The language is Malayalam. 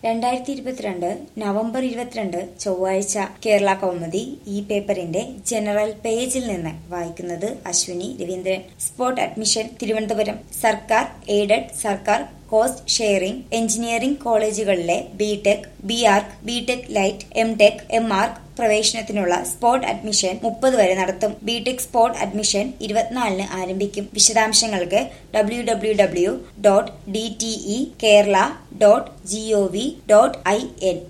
രണ്ടായിരത്തി ഇരുപത്തിരണ്ട് നവംബർ ഇരുപത്തിരണ്ട് ചൊവ്വാഴ്ച കേരള കൗമുദി ഈ പേപ്പറിന്റെ ജനറൽ പേജിൽ നിന്ന് വായിക്കുന്നത് അശ്വിനി രവീന്ദ്രൻ സ്പോട്ട് അഡ്മിഷൻ തിരുവനന്തപുരം സർക്കാർ എയ്ഡഡ് സർക്കാർ കോസ്റ്റ് ഷെയറിംഗ് എഞ്ചിനീയറിംഗ് കോളേജുകളിലെ ബിടെക് ബി ആർക്ക് ബിടെക് ലൈറ്റ് എം ടെക് എം ആർക്ക് പ്രവേശനത്തിനുള്ള സ്പോട്ട് അഡ്മിഷൻ മുപ്പത് വരെ നടത്തും ബിടെക് സ്പോട്ട് അഡ്മിഷൻ ഇരുപത്തിനാലിന് ആരംഭിക്കും വിശദാംശങ്ങൾക്ക് W W W dot D T E Kerala dot G O V dot I N